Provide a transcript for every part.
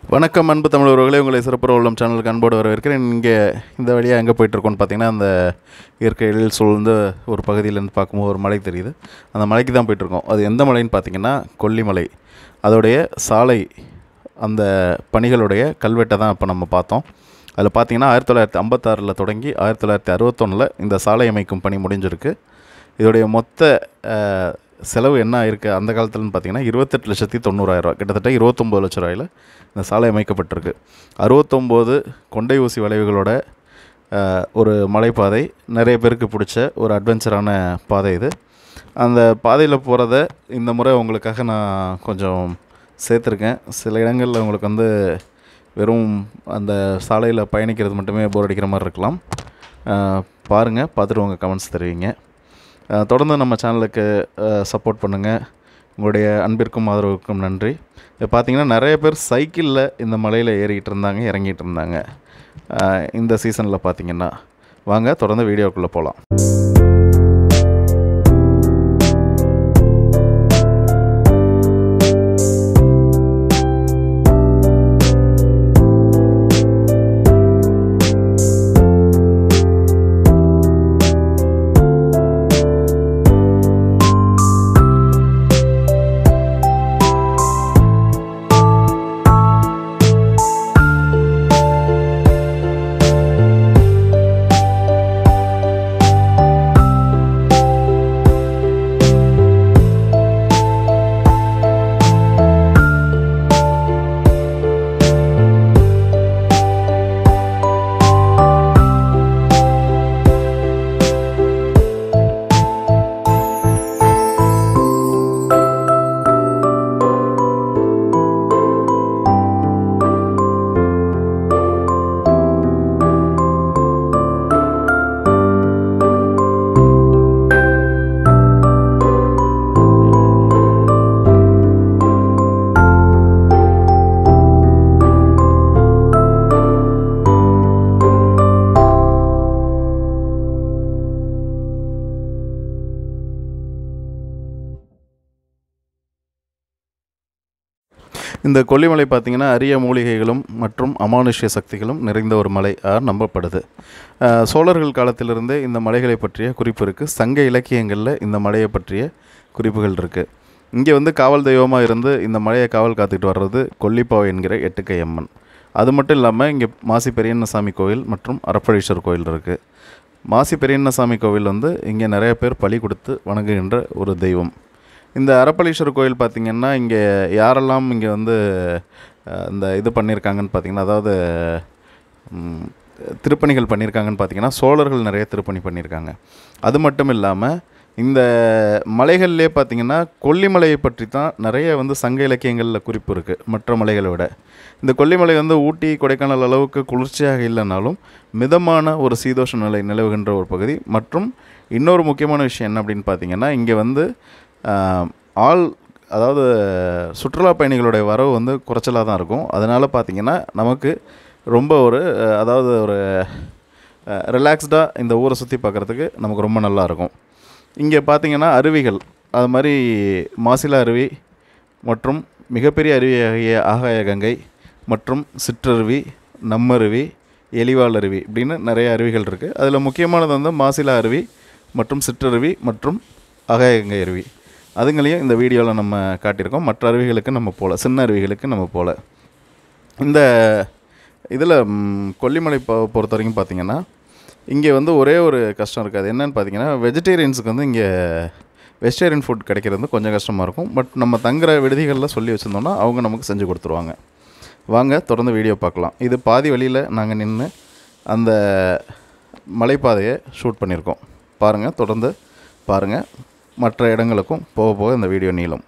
வணக்கம் அன்பு தமிழர்களே உங்களை சிறப்புற உள்ளம் சேனலுக்கு அன்போடு வரவேற்கிறேன் இங்கே இந்த வழியாக எங்கே போயிட்டுருக்கோன்னு பார்த்தீங்கன்னா அந்த இயற்கை எழில் சூழ்ந்த ஒரு பகுதியிலேருந்து பார்க்கும்போது ஒரு மலை தெரியுது அந்த மலைக்கு தான் போயிட்டுருக்கோம் அது எந்த மலைன்னு பார்த்தீங்கன்னா கொல்லிமலை அதோடைய சாலை அந்த பணிகளுடைய கல்வெட்டை தான் இப்போ நம்ம பார்த்தோம் அதில் பார்த்தீங்கன்னா ஆயிரத்தி தொள்ளாயிரத்தி ஐம்பத்தாறில் தொடங்கி ஆயிரத்தி தொள்ளாயிரத்தி அறுபத்தொன்னில் இந்த சாலை அமைக்கும் பணி முடிஞ்சிருக்கு இதோடைய மொத்த அஹ், செலவு என்ன ஆயிருக்கு அந்த காலத்துலன்னு பார்த்தீங்கன்னா இருபத்தெட்டு லட்சத்தி தொண்ணூறாயிரரூவா கிட்டத்தட்ட இருபத்தொம்போது லட்ச ரூபாயில் இந்த சாலை அமைக்கப்பட்டிருக்கு அறுபத்தொம்போது கொண்டை ஊசி வளைவுகளோட அஹ், ஒரு மலைப்பாதை நிறைய பேருக்கு பிடிச்ச ஒரு அட்வென்ச்சரான பாதை இது அந்த பாதையில் போகிறத இந்த முறை உங்களுக்காக நான் கொஞ்சம் சேர்த்துருக்கேன் சில இடங்களில் உங்களுக்கு வந்து வெறும் அந்த சாலையில் பயணிக்கிறது மட்டுமே போர் அடிக்கிற மாதிரி இருக்கலாம் பாருங்கள் பார்த்துட்டு உங்கள் கமெண்ட்ஸ் தெரிவிங்க அஹ், தொடர்ந்து நம்ம சேனலுக்கு சப்போர்ட் பண்ணுங்கள் உங்களுடைய அன்பிற்கும் ஆதரவுக்கும் நன்றி இப்போ பார்த்தீங்கன்னா நிறைய பேர் சைக்கிளில் இந்த மலையில் ஏறிக்கிட்டு இருந்தாங்க இறங்கிட்டு இருந்தாங்க அஹ், இந்த சீசனில் பார்த்தீங்கன்னா வாங்க தொடர்ந்து வீடியோக்குள்ளே போகலாம் இந்த கொல்லிமலை பார்த்தீங்கன்னா அரிய மூலிகைகளும் மற்றும் அமானுஷ்ய சக்திகளும் நிறைந்த ஒரு மலை ஆக நம்பப்படுது அஹ், சோழர்கள் காலத்திலிருந்தே இந்த மலைகளை பற்றிய குறிப்பு இருக்குது சங்க இலக்கியங்களில் இந்த மலையை பற்றிய குறிப்புகள் இருக்குது இங்கே வந்து காவல் தெய்வமாக இருந்து இந்த மலையை காவல் காத்துக்கிட்டு வர்றது கொல்லிப்பாவை என்கிற எட்டுக்கை அம்மன் அது மட்டும் இல்லாமல் இங்கே மாசி பெரியண்ணசாமி கோவில் மற்றும் அரப்பழீஸ்வரர் கோவில் இருக்குது மாசி பெரியண்ணசாமி கோவில் வந்து இங்கே நிறைய பேர் பலி கொடுத்து வணங்குகின்ற ஒரு தெய்வம் இந்த அரப்பளீஸ்வரர் கோயில் பார்த்திங்கன்னா இங்கே யாரெல்லாம் இங்கே வந்து அஹ், இந்த இது பண்ணியிருக்காங்கன்னு பார்த்தீங்கன்னா அதாவது ம், திருப்பணிகள் பண்ணியிருக்காங்கன்னு பார்த்தீங்கன்னா சோழர்கள் நிறைய திருப்பணி பண்ணியிருக்காங்க அது மட்டும் இல்லாமல் இந்த மலைகள்லேயே பார்த்தீங்கன்னா கொல்லிமலையை பற்றி தான் நிறைய வந்து சங்க இலக்கியங்களில் குறிப்பு இருக்குது மற்ற மலைகளை விட இந்த கொல்லிமலை வந்து ஊட்டி கொடைக்கானல் அளவுக்கு குளிர்ச்சியாக இல்லைனாலும் மிதமான ஒரு சீதோஷ நிலை நிலவுகின்ற ஒரு பகுதி மற்றும் இன்னொரு முக்கியமான விஷயம் என்ன அப்படின்னு பார்த்தீங்கன்னா இங்கே வந்து ஆஹ், ஆள் அதாவது சுற்றுலா பயணிகளுடைய வரவு வந்து குறைச்சலாக தான் இருக்கும் அதனால் பார்த்தீங்கன்னா நமக்கு ரொம்ப ஒரு அஹ், அதாவது ஒரு ரிலாக்ஸ்டாக இந்த ஊரை சுற்றி பார்க்குறதுக்கு நமக்கு ரொம்ப நல்லா இருக்கும் இங்கே பார்த்தீங்கன்னா அருவிகள் அது மாதிரி மாசிலா அருவி மற்றும் மிகப்பெரிய அருவியாகிய ஆகாய கங்கை மற்றும் சிற்றருவி நம்மருவி எலிவால் அருவி இப்படின்னு நிறைய அருவிகள் இருக்குது அதில் முக்கியமானது வந்து மாசிலா அருவி மற்றும் சிற்றருவி மற்றும் ஆகாய கங்கை அருவி அதுங்களையும் இந்த வீடியோவில் நம்ம காட்டியிருக்கோம் மற்ற அருவிகளுக்கு நம்ம போகல சின்ன அருவிகளுக்கு நம்ம போகல இந்த இதில் கொல்லிமலை பொ பொறுத்த வரைக்கும் பார்த்தீங்கன்னா இங்கே வந்து ஒரே ஒரு கஷ்டம் இருக்காது என்னன்னு பார்த்தீங்கன்னா வெஜிடேரியன்ஸுக்கு வந்து இங்கே வெஜிடேரியன் ஃபுட் கிடைக்கிறது வந்து கொஞ்சம் கஷ்டமாக இருக்கும் பட் நம்ம தங்குற விடுதிகளில் சொல்லி வச்சுருந்தோம்னா அவங்க நமக்கு செஞ்சு கொடுத்துருவாங்க வாங்க தொடர்ந்து வீடியோ பார்க்கலாம் இது பாதி வழியில் நாங்கள் நின்று அந்த மலைப்பாதையை ஷூட் பண்ணியிருக்கோம் பாருங்கள் தொடர்ந்து பாருங்கள் மற்ற இடங்களுக்கும் போக போக இந்த வீடியோ நீளும்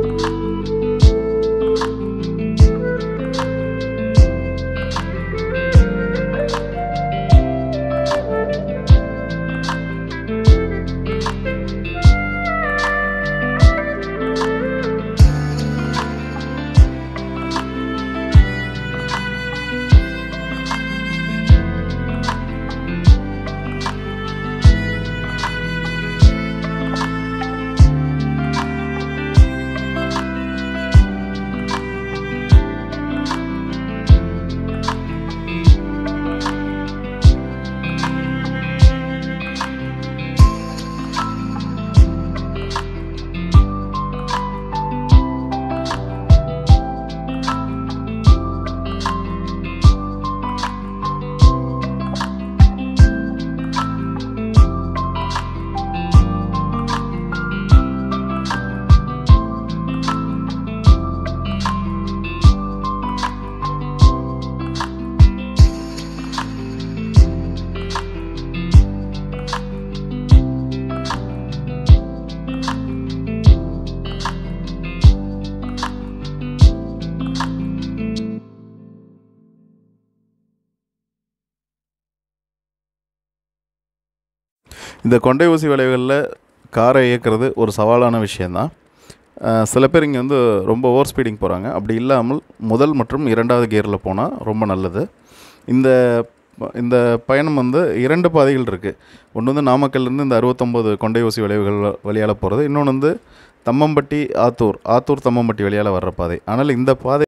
Thank இந்த கொண்டை ஊசி வளைவுகளில் காரை இயக்கிறது ஒரு சவாலான விஷயந்தான் அஹ், சில பேர் இங்கே வந்து ரொம்ப ஓவர் ஸ்பீடிங் போகிறாங்க அப்படி இல்லாமல் முதல் மற்றும் இரண்டாவது கியரில் போனால் ரொம்ப நல்லது இந்த ப- இந்த பயணம் வந்து இரண்டு பாதைகள் இருக்குது ஒன்று வந்து நாமக்கல்லேருந்து இந்த அறுபத்தொம்போது கொண்டை ஊசி வளைவுகள் வழியால் போகிறது இன்னொன்று வந்து தம்மம்பட்டி ஆத்தூர் ஆத்தூர் தம்மம்பட்டி வழியால் வர்ற பாதை ஆனால் இந்த பாதை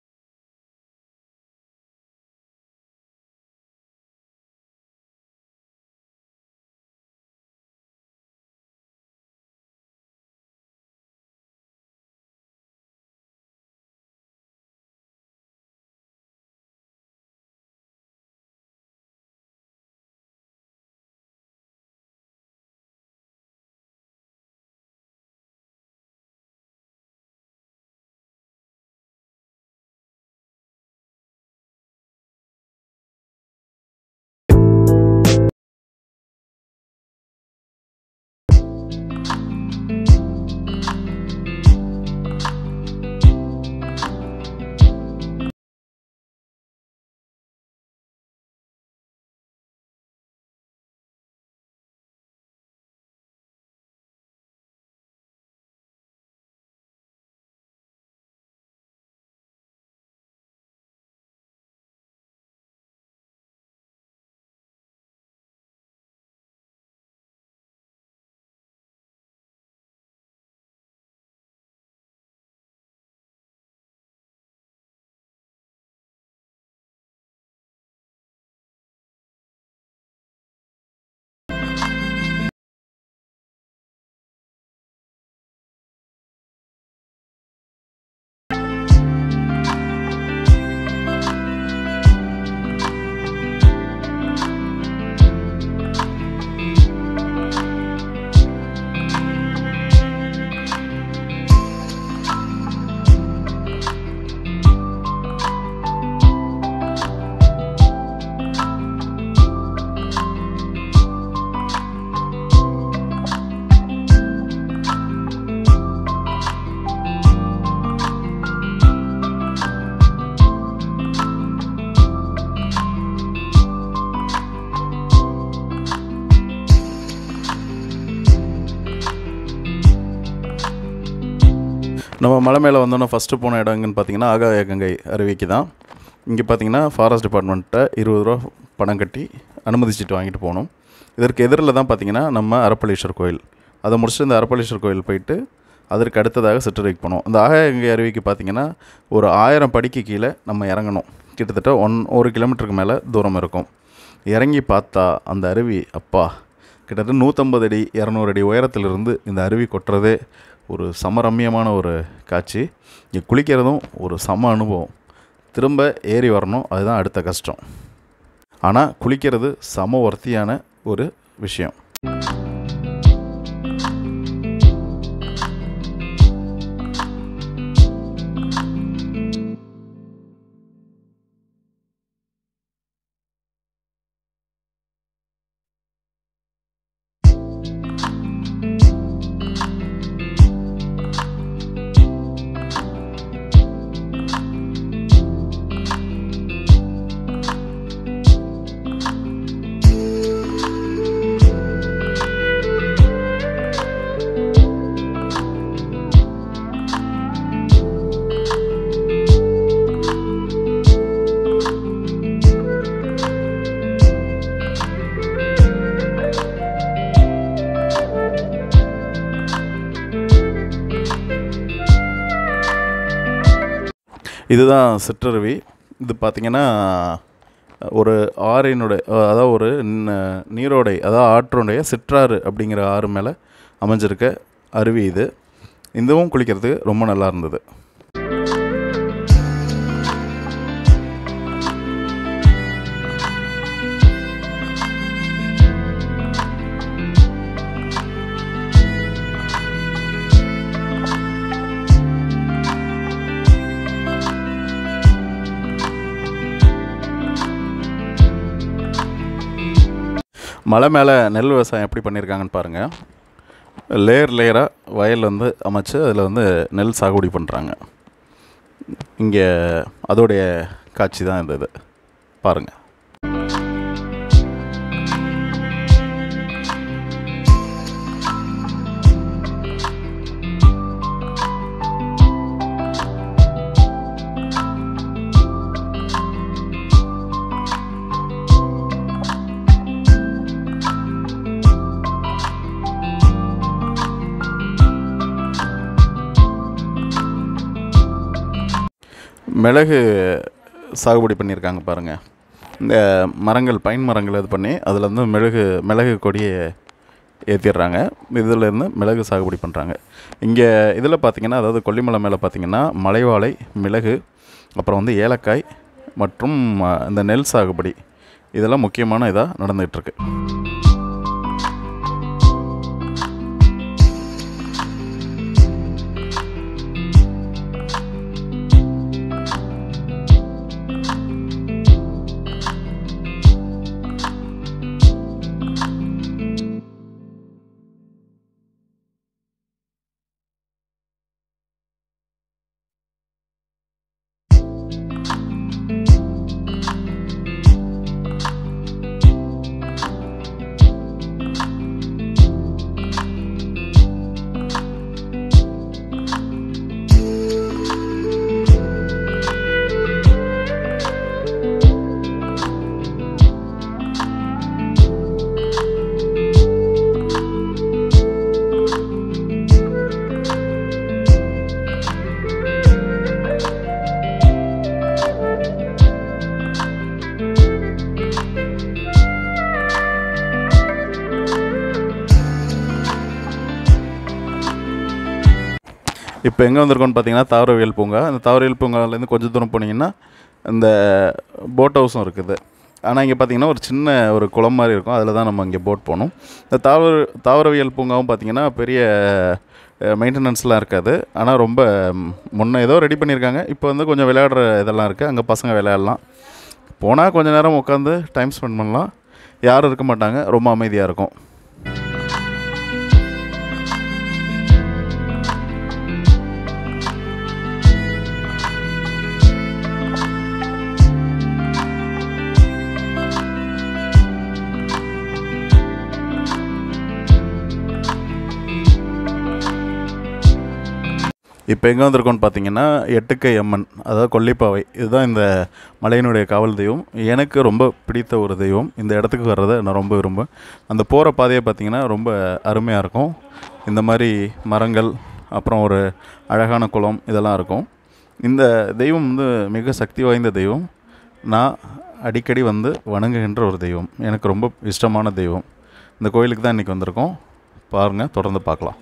நம்ம மலை மேலே வந்தோன்னே ஃபஸ்ட்டு போன இடம் எங்கன்னு பார்த்தீங்கன்னா ஆகாய கங்கை அருவிக்கு தான் இங்கே பார்த்தீங்கன்னா ஃபாரஸ்ட் டிபார்ட்மெண்ட்டை இருபது ரூபா பணம் கட்டி அனுமதி சீட்டு வாங்கிட்டு போகணும் இதற்கு எதிரில் தான் பார்த்தீங்கன்னா நம்ம அரப்பளீஸ்வர் கோயில் அதை முடிச்சுட்டு இந்த அரப்பளீஸ்வர் கோயில் போயிட்டு அதற்கு அடுத்ததாக சிற்றறைக்கு போனோம் அந்த ஆகாய கங்கை அருவிக்கு பார்த்தீங்கன்னா ஒரு ஆயிரம் படிக்கு கீழே நம்ம இறங்கணும் கிட்டத்தட்ட ஒன் ஒரு கிலோமீட்டருக்கு மேலே தூரம் இருக்கும் இறங்கி பார்த்தா அந்த அருவி அப்பா கிட்டத்தட்ட நூற்றம்பது அடி இரநூறு அடி உயரத்திலிருந்து இந்த அருவி கொட்டுறதே ஒரு சமரம்யமான ஒரு காட்சி இங்கே குளிக்கிறதும் ஒரு சம அனுபவம் திரும்ப ஏறி வரணும் அதுதான் அடுத்த கஷ்டம் ஆனால் குளிக்கிறது சம ஒர்த்தியான ஒரு விஷயம் இதுதான் சிற்றருவி இது பார்த்திங்கன்னா ஒரு ஆறினுடைய அதாவது ஒரு ந- நீரோடை அதாவது ஆற்றுடைய சிற்றாறு அப்படிங்கிற ஆறு மேலே அமைஞ்சிருக்க அருவி இது இதுவும் குளிக்கிறதுக்கு ரொம்ப நல்லா இருந்தது மலை மேலே நெல் விவசாயம் எப்படி பண்ணியிருக்காங்கன்னு பாருங்கள் லேயர் லேயராக வயல் வந்து அமைச்சு அதில் வந்து நெல் சாகுபடி பண்ணுறாங்க இங்கே அதோடைய காட்சி தான் இந்த இது பாருங்கள் மிளகு சாகுபடி பண்ணியிருக்காங்க பாருங்கள் இந்த மரங்கள் பைன் மரங்கள் இது பண்ணி அதில் வந்து மிளகு மிளகு கொடியை ஏற்றிடுறாங்க இதில் இருந்து மிளகு சாகுபடி பண்ணுறாங்க இங்கே இதில் பார்த்தீங்கன்னா அதாவது கொல்லிமலை மேலே பார்த்தீங்கன்னா மலைவாழை மிளகு அப்புறம் வந்து ஏலக்காய் மற்றும் அஹ், இந்த நெல் சாகுபடி இதெல்லாம் முக்கியமான இதாக நடந்துகிட்ருக்கு இப்போ எங்கே வந்திருக்கோம்னு பார்த்தீங்கன்னா தாவரவியல் பூங்கா அந்த தாவரவியல் பூங்காலேருந்து கொஞ்சம் தூரம் போனீங்கன்னா இந்த போட் ஹவுஸும் இருக்குது ஆனால் இங்கே பார்த்தீங்கன்னா ஒரு சின்ன ஒரு குளம் மாதிரி இருக்கும் அதில் தான் நம்ம இங்கே போட் போகணும் இந்த தாவர தாவரவியல் பூங்காவும் பார்த்தீங்கன்னா பெரிய மெயின்டெனன்ஸ்லாம் இருக்காது ஆனால் ரொம்ப ம், முன்ன ஏதோ ரெடி பண்ணியிருக்காங்க இப்போ வந்து கொஞ்சம் விளையாடுற இதெல்லாம் இருக்குது அங்கே பசங்க விளையாடலாம் போனால் கொஞ்ச நேரம் உட்காந்து டைம் ஸ்பெண்ட் பண்ணலாம் யாரும் இருக்க மாட்டாங்க ரொம்ப அமைதியாக இருக்கும் இப்போ எங்கே வந்திருக்கோம்னு பார்த்தீங்கன்னா எட்டுக்கை அம்மன் அதாவது கொல்லிப்பாவை இதுதான் இந்த மலையினுடைய காவல் தெய்வம் எனக்கு ரொம்ப பிடித்த ஒரு தெய்வம் இந்த இடத்துக்கு வர்றதை நான் ரொம்ப விரும்புவேன் அந்த போகிற பாதையை பார்த்தீங்கன்னா ரொம்ப அருமையாக இருக்கும் இந்த மாதிரி மரங்கள் அப்புறம் ஒரு அழகான குளம் இதெல்லாம் இருக்கும் இந்த தெய்வம் வந்து மிக சக்தி வாய்ந்த தெய்வம் நான் அடிக்கடி வந்து வணங்குகின்ற ஒரு தெய்வம் எனக்கு ரொம்ப இஷ்டமான தெய்வம் இந்த கோயிலுக்கு தான் இன்றைக்கி வந்திருக்கோம் பாருங்கள் தொடர்ந்து பார்க்கலாம்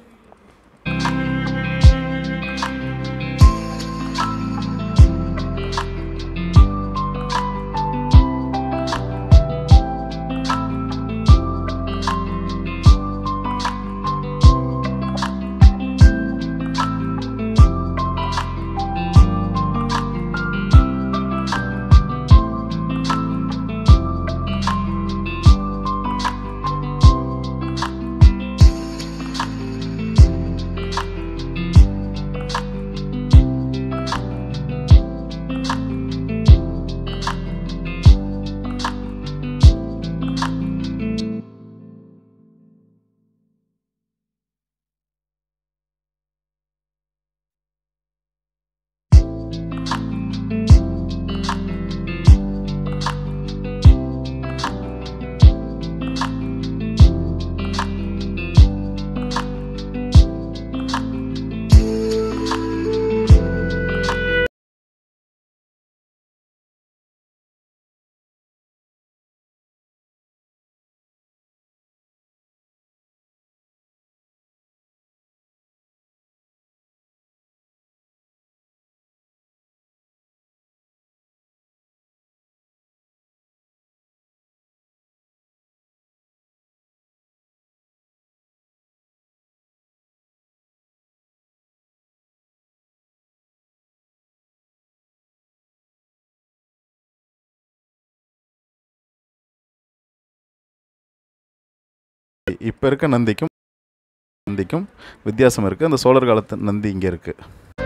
இப்போ இருக்க நந்திக்கும் நந்திக்கும் வித்தியாசம் இருக்குது அந்த சோழர் காலத்து நந்தி இங்கே இருக்குது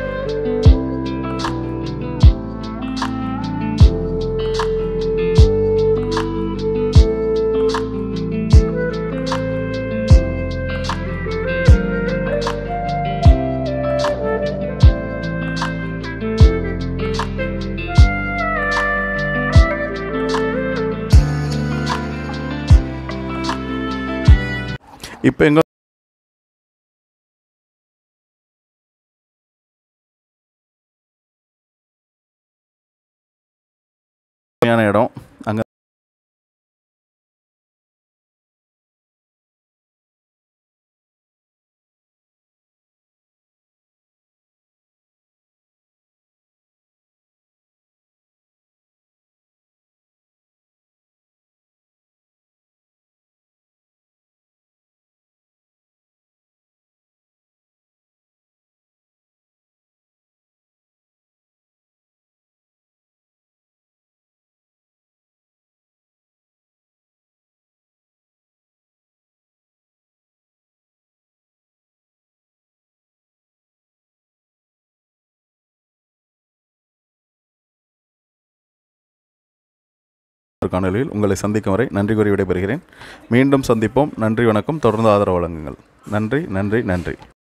இப்போ எங்கே அருமையான இடம் அங்கே ஒரு காணொலியில் உங்களை சந்திக்கும் வரை நன்றி கூறி விடைபெறுகிறேன் மீண்டும் சந்திப்போம் நன்றி வணக்கம் தொடர்ந்து ஆதரவு வழங்குங்கள் நன்றி நன்றி நன்றி